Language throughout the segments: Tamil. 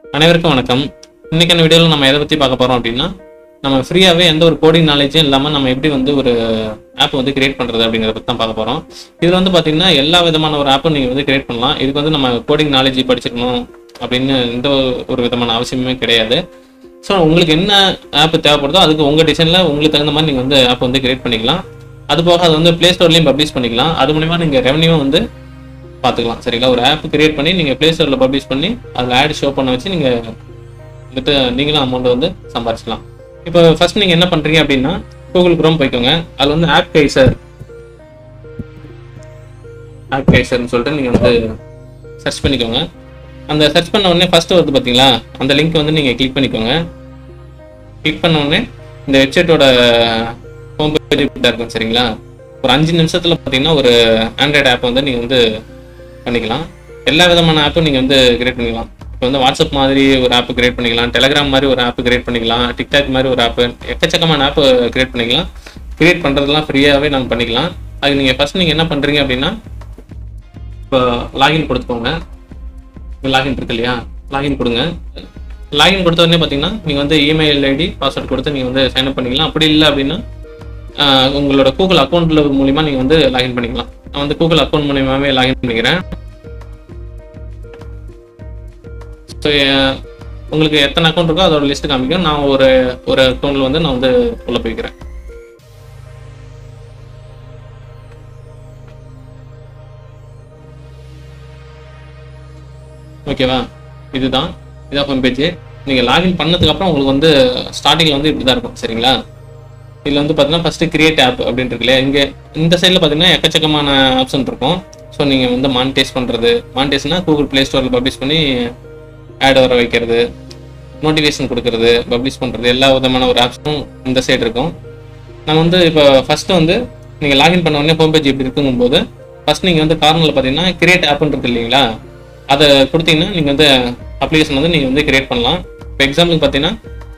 அனைவருக்கும் வணக்கம் இன்னைக்கான வீடியோவில் நம்ம எதை பற்றி பார்க்க போகிறோம் அப்படின்னா நம்ம ஃப்ரீயாகவே எந்த ஒரு கோடிங் நாலேஜும் இல்லாமல் நம்ம எப்படி வந்து ஒரு ஆப் வந்து கிரியேட் பண்ணுறது அப்படிங்கிறத பற்றி தான் பார்க்க போகிறோம் இதில் வந்து பார்த்தீங்கன்னா எல்லா விதமான ஒரு ஆப்பும் நீங்கள் வந்து கிரியேட் பண்ணலாம் இதுக்கு வந்து நம்ம கோடிங் நாலேஜ் படிச்சிருக்கணும் அப்படின்னு எந்த ஒரு விதமான அவசியமே கிடையாது ஸோ உங்களுக்கு என்ன ஆப் தேவைப்படுதோ அதுக்கு உங்கள் டிசைனில் உங்களுக்கு தகுந்த மாதிரி நீங்கள் வந்து ஆப் வந்து கிரியேட் பண்ணிக்கலாம் அது போக அது வந்து ப்ளே ஸ்டோர்லேயும் பப்ளிஷ் பண்ணிக்கலாம் அது மூலிமா நீங்கள் ரெவன்யூ வந்து பார்த்துக்கலாம் சரிங்களா ஒரு ஆப் கிரியேட் பண்ணி நீங்கள் ப்ளே ஸ்டோரில் பப்ளிஷ் பண்ணி அதில் ஆட் ஷோ பண்ண வச்சு நீங்கள் வந்துட்டு நீங்களும் அமௌண்ட் வந்து சம்பாரிச்சிக்கலாம் இப்போ ஃபர்ஸ்ட் நீங்கள் என்ன பண்ணுறீங்க அப்படின்னா கூகுள் குரோம் போய்க்கோங்க அதில் வந்து ஆப் கைசர் ஆப் கைசர்னு சொல்லிட்டு நீங்கள் வந்து சர்ச் பண்ணிக்கோங்க அந்த சர்ச் பண்ண உடனே ஃபர்ஸ்ட் வருது பார்த்தீங்களா அந்த லிங்க் வந்து நீங்கள் கிளிக் பண்ணிக்கோங்க கிளிக் பண்ண உடனே இந்த வெப்சைட்டோட ஹோம் பேஜ் இருக்கும் சரிங்களா ஒரு அஞ்சு நிமிஷத்தில் பார்த்தீங்கன்னா ஒரு ஆண்ட்ராய்டு ஆப் வந்து நீங்கள் வந்து பண்ணிக்கலாம் எல்லா விதமான ஆப்பும் நீங்கள் வந்து கிரியேட் பண்ணிக்கலாம் இப்போ வந்து வாட்ஸ்அப் மாதிரி ஒரு ஆப் கிரியேட் பண்ணிக்கலாம் டெலகிராம் மாதிரி ஒரு ஆப் கிரியேட் பண்ணிக்கலாம் டிக்டாக் மாதிரி ஒரு ஆப் எக்கச்சக்கமான ஆப் கிரியேட் பண்ணிக்கலாம் கிரியேட் பண்ணுறதெல்லாம் ஃப்ரீயாகவே நாங்கள் பண்ணிக்கலாம் அது நீங்கள் ஃபர்ஸ்ட் நீங்கள் என்ன பண்ணுறீங்க அப்படின்னா இப்போ லாகின் கொடுத்துக்கோங்க லாகின் இருக்கு இல்லையா லாகின் கொடுங்க லாகின் கொடுத்த உடனே பார்த்தீங்கன்னா நீங்கள் வந்து இமெயில் ஐடி பாஸ்வேர்ட் கொடுத்து நீங்கள் வந்து சைன் அப் பண்ணிக்கலாம் அப்படி இல்லை அப்படின்னா ஆஹ் உங்களோட கூகுள் அக்கௌண்ட்ல மூலிமா நீங்கள் வந்து லாகின் பண்ணிக்கலாம் நான் வந்து கூகுள் அக்கௌண்ட் மூலியமாவே லாகின் பண்ணிக்கிறேன் ஸோ உங்களுக்கு எத்தனை அக்கௌண்ட் இருக்கோ அதோட லிஸ்ட் காமிக்கும் நான் ஒரு ஒரு அக்கௌண்ட்ல வந்து நான் வந்து உள்ள போய்க்கிறேன் ஓகேவா இதுதான் இதான் ஹோம் பேஜ் நீங்கள் லாகின் பண்ணதுக்கு அப்புறம் உங்களுக்கு வந்து ஸ்டார்டிங்கில் வந்து இப்படி தான் இருக்கும் சரிங்களா இதில் வந்து பார்த்தீங்கன்னா ஃபஸ்ட்டு கிரியேட் ஆப் அப்படின்னு இருக்கு இல்லையா இங்கே இந்த சைடில் பார்த்தீங்கன்னா எக்கச்சக்கமான ஆப்ஷன் இருக்கும் ஸோ நீங்கள் வந்து மானிட்டைஸ் பண்ணுறது மானிட்டைஸ்னா கூகுள் ப்ளே ஸ்டோரில் பப்ளிஷ் பண்ணி ஆட் வர வைக்கிறது நோட்டிஃபிகேஷன் கொடுக்கறது பப்ளிஷ் பண்ணுறது எல்லா விதமான ஒரு ஆப்ஷனும் இந்த சைடு இருக்கும் நம்ம வந்து இப்போ ஃபஸ்ட்டு வந்து நீங்கள் லாகின் பண்ண உடனே ஹோம் பேஜ் இப்படி இருக்குங்கும்போது ஃபஸ்ட் நீங்கள் வந்து கார்னரில் பார்த்தீங்கன்னா கிரியேட் ஆப்னு இருக்கு இல்லைங்களா அதை கொடுத்தீங்கன்னா நீங்கள் வந்து அப்ளிகேஷன் வந்து நீங்கள் வந்து கிரியேட் பண்ணலாம் இப்போ எக்ஸாம்பிளுக்கு பார்த்தீங்கன்னா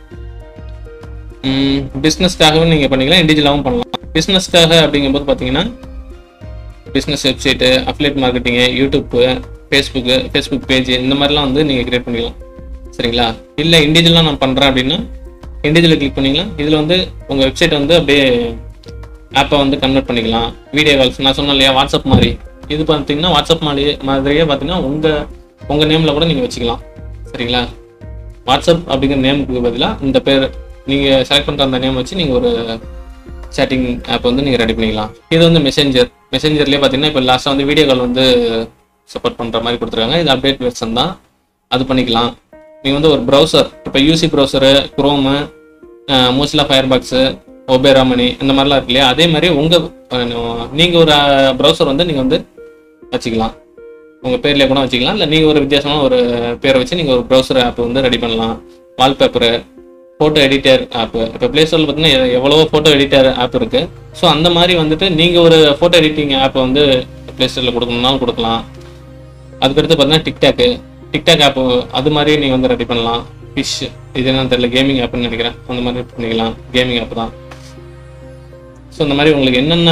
பிஸ்னஸ்க்காகவும் நீங்கள் பண்ணிக்கலாம் இண்டிவிஜுவலாகவும் பண்ணலாம் பிஸ்னஸ்க்காக அப்படிங்கும்போது பார்த்தீங்கன்னா business website affiliate marketing YouTube Facebook Facebook page இந்த மாதிரிலாம் வந்து நீங்கள் கிரியேட் பண்ணிக்கலாம் சரிங்களா இல்லை இண்டிவிஜுவலாக நான் பண்ணுறேன் அப்படின்னா இண்டிவிஜுவல் கிளிக் பண்ணிக்கலாம் இதில் வந்து உங்கள் வெப்சைட் வந்து அப்படியே ஆப்பை வந்து கன்வெர்ட் பண்ணிக்கலாம் வீடியோ கால்ஸ் நான் சொன்னேன் இல்லையா வாட்ஸ்அப் மாதிரி இது பார்த்தீங்கன்னா வாட்ஸ்அப் மாதிரி மாதிரியே பார்த்தீங்கன்னா உங்கள் உங்கள் நேமில் கூட நீங்கள் வச்சுக்கலாம் சரிங்களா வாட்ஸ்அப் அப்படிங்கிற நேமுக்கு பதிலாக இந்த பேர் நீங்கள் செலக்ட் பண்ணுற அந்த நேம் வச்சு நீங்கள் ஒரு சேட்டிங் ஆப் வந்து நீங்கள் ரெடி பண்ணிக்கலாம் இது வந்து மெசேஞ்சர் மெசேஞ்சர்லேயே பார்த்தீங்கன்னா இப்போ லாஸ்ட்டாக வந்து வீடியோ கால் வந்து சப்போர்ட் பண்ணுற மாதிரி கொடுத்துருக்காங்க இது அப்டேட் வெர்ஷன் தான் அது பண்ணிக்கலாம் நீங்கள் வந்து ஒரு ப்ரௌசர் இப்போ UC browser Chrome mostly Firefox Opera mini இந்த மாதிரிலாம் இருக்கு இல்லையா அதே மாதிரி உங்கள் நீங்கள் ஒரு ப்ரௌசர் வந்து நீங்கள் வந்து வச்சுக்கலாம் உங்கள் பேர்லேயே கூட வச்சுக்கலாம் இல்லை நீங்கள் ஒரு வித்தியாசமான ஒரு பேரை வச்சு நீங்கள் ஒரு ப்ரௌசர் ஆப் வந்து ரெடி பண்ணலாம் வால்பேப்பரு ஃபோட்டோ எடிட்டர் ஆப் இப்போ ப்ளே ஸ்டோரில் பார்த்தீங்கன்னா எ- எவ்வளவோ ஃபோட்டோ எடிட்டர் ஆப் இருக்குது ஸோ அந்த மாதிரி வந்துட்டு நீங்கள் ஒரு ஃபோட்டோ எடிட்டிங் ஆப்பை வந்து ப்ளே ஸ்டோரில் கொடுக்கணும்னாலும் கொடுக்கலாம் அதுக்கடுத்து பார்த்தீங்கன்னா டிக்டாக்கு டிக்டாக் ஆப் அது மாதிரி நீங்கள் வந்து ரெடி பண்ணலாம் ஃபிஷ் இது என்னன்னு தெரியல கேமிங் ஆப்னு நினைக்கிறேன் அந்த மாதிரி பண்ணிக்கலாம் கேமிங் ஆப் தான் ஸோ இந்த மாதிரி உங்களுக்கு என்னென்ன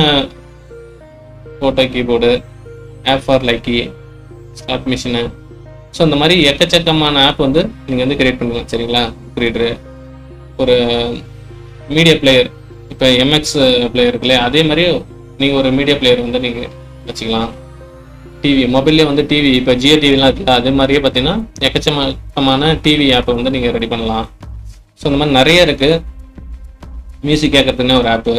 photo keyboard app for Likee start machine so இந்த மாதிரி எக்கச்சக்கமான ஆப் வந்து நீங்கள் வந்து கிரியேட் பண்ணிக்கலாம் சரிங்களா கிரியேட்டரு ஒரு மீடியா பிளேயர் இப்போ எம்எக்ஸ் பிளேயர் இருக்குல்ல அதே மாதிரி நீங்கள் ஒரு மீடியா பிளேயர் வந்து நீங்கள் வச்சுக்கலாம் டிவி மொபைல்லே வந்து டிவி இப்போ ஜியோ டிவிலாம் இருக்குல்ல அதே மாதிரியே பார்த்தீங்கன்னா எக்கச்சக்கமான டிவி ஆப்பை வந்து நீங்கள் ரெடி பண்ணலாம் ஸோ இந்த மாதிரி நிறைய இருக்குது மியூசிக் கேட்கறதுனே ஒரு ஆப்பு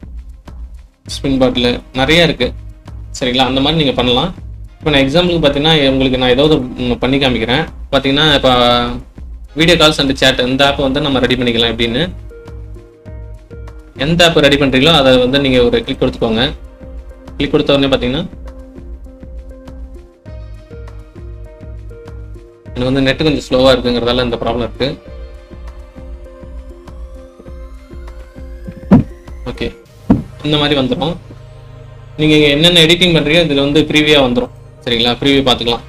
ஸ்பின் பாட்டில் நிறைய இருக்குது சரிங்களா அந்த மாதிரி நீங்கள் பண்ணலாம் இப்போ நான் எக்ஸாம்பிளுக்கு பார்த்தீங்கன்னா உங்களுக்கு நான் ஏதாவது ஒண்ணு பண்ணி காமிக்கிறேன் பார்த்தீங்கன்னா இப்போ வீடியோ கால்ஸ் அண்ட் சேட் இந்த ஆப்பை வந்து நம்ம ரெடி பண்ணிக்கலாம் எப்படின்னு எந்த ஆப் ரெடி பண்ணுறீங்களோ அதை வந்து நீங்கள் ஒரு கிளிக் கொடுத்துக்கோங்க கிளிக் கொடுத்த உடனே பார்த்தீங்கன்னா எனக்கு வந்து நெட் கொஞ்சம் ஸ்லோவாக இருக்குங்கிறதால இந்த ப்ராப்ளம் இருக்கு ஓகே இந்த மாதிரி வந்துடும் நீங்கள் என்னென்ன எடிட்டிங் பண்ணுறீங்க இதில் வந்து ப்ரீவியாக வந்துடும் சரிங்களா ப்ரீவியூ பார்த்துக்கலாம்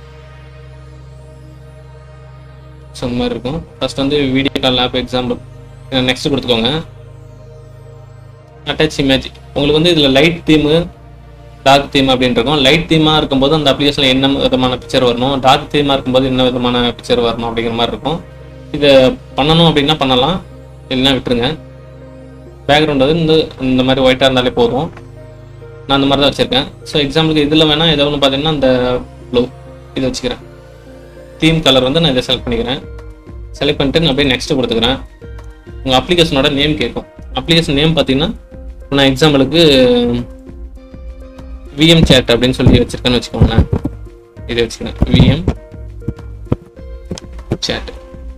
ஸோ இந்த மாதிரி இருக்கும் ஃபர்ஸ்ட் வந்து video call app example next கொடுத்துக்கோங்க அட்டாச் இமேஜ் உங்களுக்கு வந்து இதில் லைட் தீமு டார்க் தீம் அப்படின்னு இருக்கும் லைட் தீமாக இருக்கும்போது அந்த அப்ளிகேஷனில் என்ன விதமான பிக்சர் வரணும் டார்க் தீமாக இருக்கும்போது என்ன விதமான பிக்சர் வரணும் அப்படிங்கிற மாதிரி இருக்கும் இதை பண்ணணும் அப்படின்னா பண்ணலாம் இல்லைன்னா விட்டுருங்க பேக்ரவுண்ட் வந்து இந்த இந்த மாதிரி ஒயிட்டாக இருந்தாலே போதும் நான் அந்த மாதிரி தான் வச்சுருக்கேன் ஸோ எக்ஸாம்பிளுக்கு இதில் வேணால் ஏதோ ஒன்று பார்த்தீங்கன்னா இந்த ப்ளூ இது வச்சுக்கிறேன் தீம் கலர் வந்து நான் இதை செலக்ட் பண்ணிக்கிறேன் செலக்ட் பண்ணிட்டு நான் அப்படியே நெக்ஸ்ட் கொடுத்துக்கிறேன் உங்கள் அப்ளிகேஷனோட நேம் கேட்கும் அப்ளிகேஷன் நேம் பார்த்தீங்கன்னா இப்ப நான் எக்ஸாம்பிளுக்கு விஎம் சேட் அப்படின்னு சொல்லி வச்சிருக்கேன்னு வச்சுக்கோங்களேன் இதை வச்சுக்கிறேன் விஎம் சேட்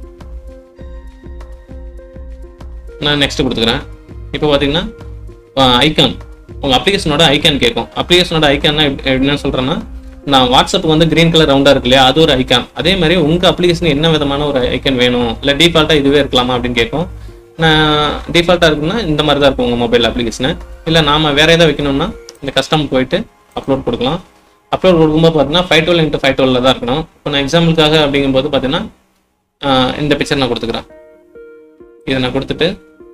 நான் நெக்ஸ்ட் கொடுத்துக்கிறேன் இப்போ பார்த்தீங்கன்னா ஐகான் உங்கள் அப்ளிகேஷனோட ஐகான் கேட்கும் அப்ளிகேஷனோட ஐக்கான்னா என்ன சொல்கிறேன்னா நான் வாட்ஸ்அப்புக்கு வந்து கிரீன் கலர் ரவுண்டாக இருக்கு இல்லையா அது ஒரு ஐக்கான் அதே மாதிரி உங்கள் அப்ளிகேஷன் என்ன விதமான ஒரு ஐக்கான் வேணும் இல்லை டிஃபால்ட்டாக இதுவே இருக்கலாமா அப்படின்னு கேட்கும் நான் டிஃபால்ட்டாக இருக்குன்னா இந்த மாதிரி தான் இருக்கும் உங்கள் மொபைல் அப்ளிகேஷனை இல்லை நாம வேற ஏதாவது வைக்கணும்னா இந்த கஸ்டம் போயிட்டு அப்லோட் கொடுக்கலாம் அப்லோட் கொடுக்கும்போது பார்த்தீங்கன்னா five twelve into five twelve தான் இருக்கணும் இப்போ நான் எக்ஸாம்பிளுக்காக அப்படிங்கும்போது பார்த்தீங்கன்னா ஆஹ் இந்த பிக்சர் நான் கொடுத்துக்கிறேன் இதை நான் கொடுத்துட்டு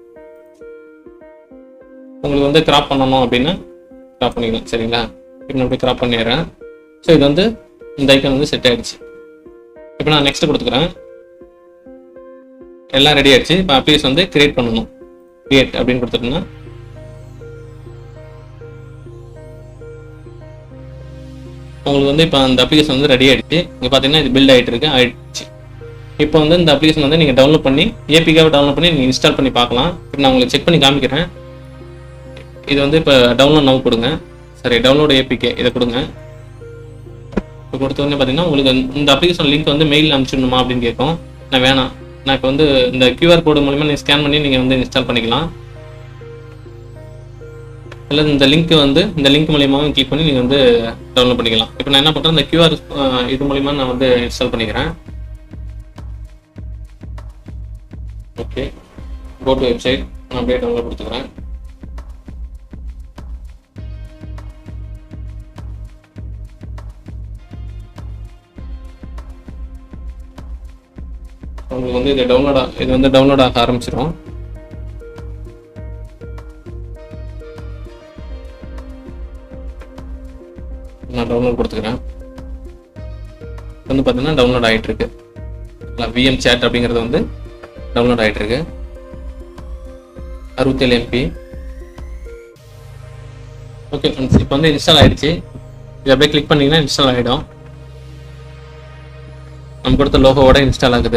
உங்களுக்கு வந்து கிராப் பண்ணணும் அப்படின்னா கிராப் பண்ணிக்கலாம் சரிங்களா இப்போ நான் அப்படியே கிராப் பண்ணிடுறேன் ஸோ இது வந்து இந்த ஐக்கன் வந்து செட் ஆயிடுச்சு இப்போ நான் நெக்ஸ்ட் கொடுத்துக்கிறேன் எல்லாம் ரெடி ஆயிடுச்சு இப்போ அப்ளிகேஷன் வந்து கிரியேட் பண்ணணும் கிரியேட் அப்படின்னு கொடுத்துட்டோம்னா உங்களுக்கு வந்து இப்போ அந்த அப்ளிகேஷன் வந்து ரெடி ஆயிடுச்சு இங்கே பார்த்தீங்கன்னா இது பில்ட் ஆகிட்டு இருக்கு ஆயிடுச்சு இப்போ வந்து இந்த அப்ளிகேஷன் வந்து நீங்கள் டவுன்லோட் பண்ணி ஏபிக்காக டவுன்லோட் பண்ணி நீங்கள் இன்ஸ்டால் பண்ணி பார்க்கலாம் இப்போ நான் உங்களுக்கு செக் பண்ணி காமிக்கிறேன் இது வந்து இப்போ டவுன்லோட் நவ் கொடுங்க சரி டவுன்லோட் ஏபிகே இதை கொடுங்க இப்போ கொடுத்தோடனே பார்த்தீங்கன்னா உங்களுக்கு இந்த அப்ளிகேஷன் லிங்க் வந்து மெயில் அனுப்பிச்சிடணுமா அப்படின்னு கேட்கும் நான் வேணாம் நான் இப்போ வந்து இந்த கியூஆர் கோடு மூலிமா நீங்கள் ஸ்கேன் பண்ணி நீங்கள் வந்து இன்ஸ்டால் பண்ணிக்கலாம் இல்லை இந்த லிங்க் வந்து இந்த லிங்க் மூலியமாவும் கிளிக் பண்ணி நீங்கள் வந்து டவுன்லோட் பண்ணிக்கலாம் இப்போ நான் என்ன பண்ணுறேன் இந்த கியூஆர் இது மூலிமா நான் வந்து இன்ஸ்டால் பண்ணிக்கிறேன் ஓகே கோ டு வெப்சைட் நான் அப்படியே டவுன்லோட் கொடுத்துக்கிறேன் உங்களுக்கு வந்து இது டவுன்லோட் இது வந்து டவுன்லோட் ஆக ஆரம்பிச்சிடும் நான் டவுன்லோட் கொடுத்துக்கிறேன் வந்து பார்த்தீங்கன்னா டவுன்லோட் ஆகிட்டு இருக்கு விஎம் சேட் அப்படிங்கிறது வந்து டவுன்லோட் ஆகிட்டு இருக்கு அறுபத்தேழு எம்பி ஓகே ஃப்ரெண்ட்ஸ் இப்போ வந்து இன்ஸ்டால் ஆயிடுச்சு இது அப்படியே கிளிக் பண்ணீங்கன்னா இன்ஸ்டால் ஆகிடும் நம்ம கொடுத்த லோகோவோட இன்ஸ்டால் ஆகுது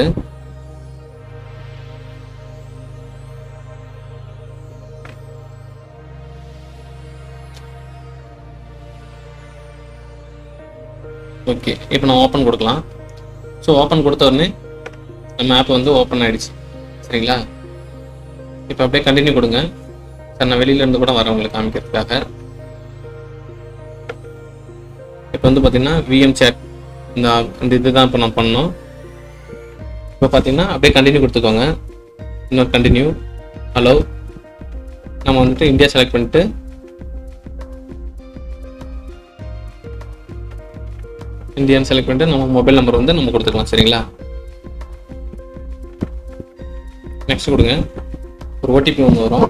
ஓகே இப்போ நான் ஓப்பன் கொடுக்கலாம் ஸோ ஓப்பன் கொடுத்த உடனே நம்ம ஆப் வந்து ஓப்பன் ஆயிடுச்சு சரிங்களா இப்போ அப்படியே கண்டினியூ கொடுங்க சார் நான் வெளியில இருந்து கூட வரேன் உங்களுக்கு காமிக்கிறதுக்காக இப்போ வந்து பார்த்தீங்கன்னா விஎம் சேட் இந்த இந்த இதுதான் இப்போ நான் பண்ணோம் இப்போ பார்த்தீங்கன்னா அப்படியே கண்டினியூ கொடுத்துக்கோங்க இன்னொரு கண்டினியூ ஹலோ நம்ம வந்துட்டு இந்தியா செலக்ட் பண்ணிட்டு இந்தியான்னு செலக்ட் பண்ணிட்டு நம்ம மொபைல் நம்பர் வந்து நம்ம கொடுத்துக்கலாம் சரிங்களா நெக்ஸ்ட் கொடுங்க ஒரு ஓடிபி ஒன்று வரும்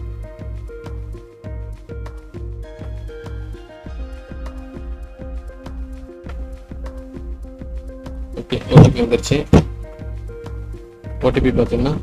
ஓகே ஓடிபி வந்துருச்சு ஓடிபி பார்த்தீங்கன்னா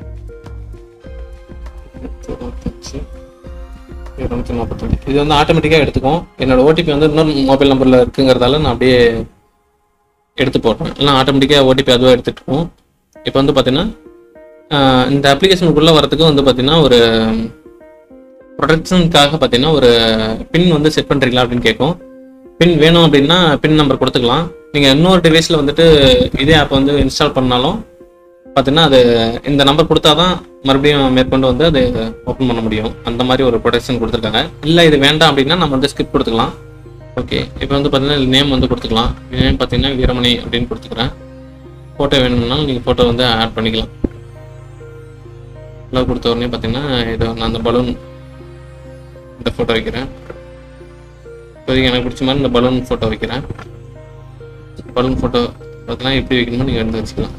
இருபத்தஞ்சு இருநூத்தி நாற்பத்தஞ்சு இது வந்து ஆட்டோமேட்டிக்காக எடுத்துக்கும் என்னோட ஓடிபி வந்து இன்னொரு மொபைல் நம்பரில் இருக்குங்கிறதால நான் அப்படியே எடுத்து போடுறேன் இல்லை ஆட்டோமேட்டிக்காக ஓடிபி அதுவாக எடுத்துட்டுருக்கும் இப்போ வந்து பார்த்தீங்கன்னா ஆஹ் இந்த அப்ளிகேஷனுக்குள்ளே வரதுக்கு வந்து பார்த்தீங்கன்னா ஒரு ப்ரொடெக்ஷனுக்காக பார்த்தீங்கன்னா ஒரு பின் வந்து செட் பண்ணுறீங்களா அப்படின்னு கேட்கும் பின் வேணும் அப்படின்னா பின் நம்பர் கொடுத்துக்கலாம் நீங்கள் இன்னொரு டிவைஸில் வந்துட்டு இதே ஆப் வந்து இன்ஸ்டால் பண்ணாலும் பார்த்தீங்கன்னா அது இந்த நம்பர் கொடுத்தா தான் மறுபடியும் மேற்கொண்டு வந்து அது ஓப்பன் பண்ண முடியும் அந்த மாதிரி ஒரு ப்ரொடெக்ஷன் கொடுத்துருக்காங்க இல்லை இது வேண்டாம் அப்படின்னா நம்ம வந்து ஸ்கிப் கொடுத்துக்கலாம் ஓகே இப்போ வந்து பார்த்தீங்கன்னா நேம் வந்து கொடுத்துக்கலாம் நேம் பார்த்தீங்கன்னா வீரமணி அப்படின்னு கொடுத்துக்கிறேன் ஃபோட்டோ வேணும்னாலும் நீங்கள் ஃபோட்டோ வந்து ஆட் பண்ணிக்கலாம் எல்லாம் கொடுத்த உடனே பார்த்தீங்கன்னா இது நான் அந்த பலூன் இந்த ஃபோட்டோ வைக்கிறேன் இப்போதைக்கு எனக்கு பிடிச்ச மாதிரி இந்த பலூன் ஃபோட்டோ வைக்கிறேன் பலூன் ஃபோட்டோ பார்த்தீங்கன்னா எப்படி வைக்கணுமோ நீங்கள் எடுத்து வச்சுக்கலாம்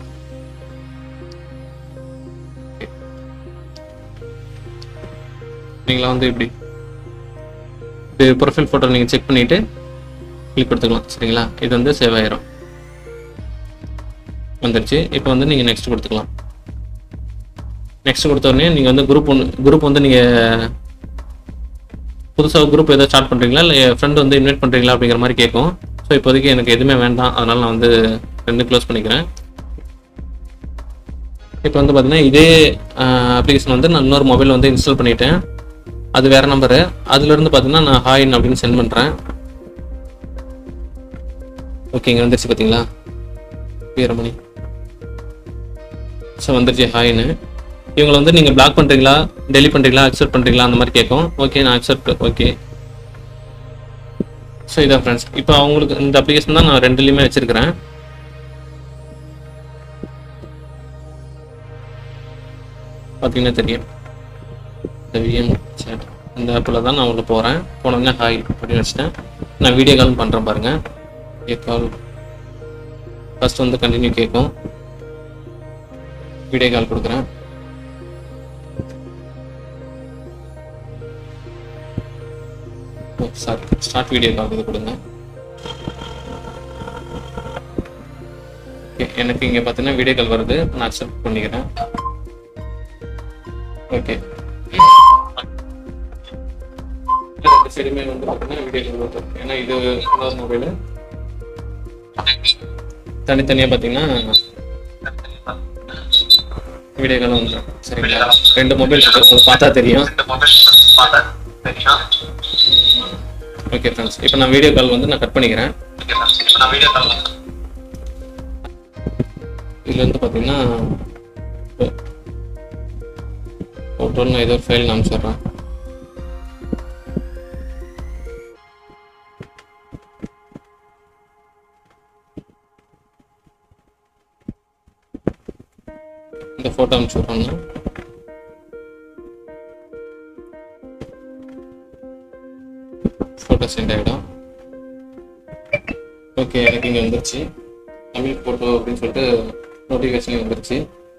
நீங்களா வந்து இப்படி இது ப்ரொஃபைல் ஃபோட்டோ நீங்கள் செக் பண்ணிவிட்டு கிளிக் கொடுத்துக்கலாம் சரிங்களா இது வந்து சேவ் ஆயிரும் வந்துருச்சு இப்போ வந்து நீங்கள் நெக்ஸ்ட் கொடுத்துக்கலாம் நெக்ஸ்ட் கொடுத்த உடனே நீங்கள் வந்து குரூப் ஒன்று குரூப் வந்து நீங்கள் புதுசாக குரூப் ஏதாவது ஸ்டார்ட் பண்ணுறீங்களா இல்லை ஃப்ரெண்ட் வந்து இன்வைட் பண்ணுறீங்களா அப்படிங்கிற மாதிரி கேட்கும் ஸோ இப்போதைக்கு எனக்கு எதுவுமே வேண்டாம் அதனால நான் வந்து ரெண்டு க்ளோஸ் பண்ணிக்கிறேன் இப்போ வந்து பார்த்தீங்கன்னா இதே அப்ளிகேஷன் வந்து நான் இன்னொரு மொபைல் வந்து இன்ஸ்டால் பண்ணிட்டேன் அது வேற நம்பரு அதுலேருந்து பார்த்தீங்கன்னா நான் ஹாயின் அப்படின்னு சென்ட் பண்ணுறேன் ஓகே இங்கே வந்துருச்சு பார்த்தீங்களா வீரமணி ஸோ வந்துருச்சு ஹாய்னு இவங்களை வந்து நீங்கள் பிளாக் பண்ணுறீங்களா டெலிட் பண்ணுறீங்களா அக்செப்ட் பண்ணுறீங்களா அந்த மாதிரி கேட்கும் ஓகே நான் அக்செப்ட் ஓகே ஸோ இதான் ஃப்ரெண்ட்ஸ் இப்போ அவங்களுக்கு இந்த அப்ளிகேஷன் தான் நான் ரெண்டுலேயுமே வச்சுருக்கிறேன் பார்த்தீங்கன்னா தெரியும் இந்த விஎம் சேட் இந்த ஆப்பில் தான் நான் உள்ள போகிறேன் போனோடனே ஹாய் அப்படின்னு வச்சுட்டேன் நான் வீடியோ கால் பண்ணுறேன் பாருங்கள் வீடியோ கால் ஃபர்ஸ்ட் வந்து கண்டினியூ கேட்கும் வீடியோ கால் கொடுக்குறேன் oh sorry start video call இது கொடுங்க ஓகே எனக்கு இங்கே பார்த்தீங்கன்னா வீடியோ கால் வருது நான் அக்செப்ட் பண்ணிக்கிறேன் ஓகே ரெண்டு சைடுமே வந்து பார்த்தீங்கன்னா வீடியோ கால் வருது ஏன்னா இது இன்னொரு மொபைலு தனித்தனியாக பார்த்தீங்கன்னா வீடியோ கால் வந்துடும் சரிங்களா ரெண்டு மொபைல் உங்களுக்கு பார்த்தா தெரியும் ஓகே ஃப்ரெண்ட்ஸ் இப்போ நான் வீடியோ கால் வந்து நான் கட் பண்ணிக்கிறேன் இதில் வந்து பார்த்தீங்கன்னா ஃபோட்டோவில் நான் ஏதோ ஒரு ஃபைல் நான் அனுப்பிச்சிடுறேன் இந்த ஃபோட்டோ அனுப்பிச்சுட்றோங்க ஃபோட்டோ சென்ட் ஆகிடும் ஓகே எனக்கு இங்கே வந்துருச்சு தமிழ் ஃபோட்டோ அப்படின்னு சொல்லிட்டு நோட்டிஃபிகேஷன் வந்துருச்சு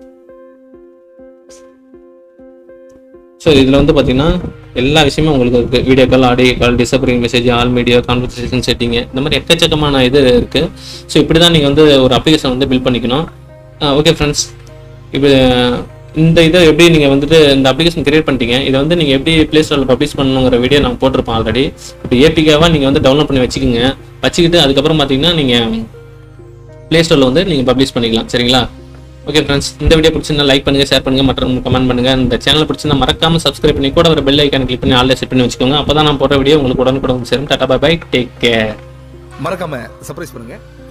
ஸோ இதில் வந்து பார்த்தீங்கன்னா எல்லா விஷயமும் உங்களுக்கு இருக்குது video call audio call disappearing message all media conversation setting இந்த மாதிரி எக்கச்சக்கமான இது இருக்குது ஸோ இப்படி தான் நீங்கள் வந்து ஒரு அப்ளிகேஷன் வந்து பில்ட் பண்ணிக்கணும் ஓகே ஃப்ரெண்ட்ஸ் இப்போ இந்த இதை எப்படி நீங்கள் வந்துட்டு இந்த அப்ளிகேஷன் கிரியேட் பண்ணிட்டீங்க இதை வந்து நீங்கள் எப்படி ப்ளே ஸ்டோரில் பப்ளிஷ் பண்ணணுங்கிற வீடியோ நான் போட்டிருப்பேன் ஆல்ரெடி இப்போ ஏபிகாவாக நீங்கள் வந்து டவுன்லோட் பண்ணி வச்சுக்கோங்க வச்சுக்கிட்டு அதுக்கப்புறம் பார்த்தீங்கன்னா நீங்கள் ப்ளே ஸ்டோரில் வந்து நீங்கள் பப்ளிஷ் பண்ணிக்கலாம் சரிங்களா ஓகே ஃப்ரெண்ட்ஸ் இந்த வீடியோ பிடிச்சிருந்தா லைக் பண்ணுங்க ஷேர் பண்ணுங்க மற்றும் கமெண்ட் பண்ணுங்க இந்த சேனல் பிடிச்சிருந்தா மறக்காம சப்ஸ்கிரைப் பண்ணி கூட ஒரு பெல் ஐக்கான கிளிக் பண்ணி ஆல்ரெடி செட் பண்ணி வச்சுக்கோங்க அப்பதான் நான் போடுற வீடியோ உங்களுக்கு உடனுக்குடன் சேரும் tata bye bye take care மறக்காம சர்ப்ரைஸ் பண்ணுங்க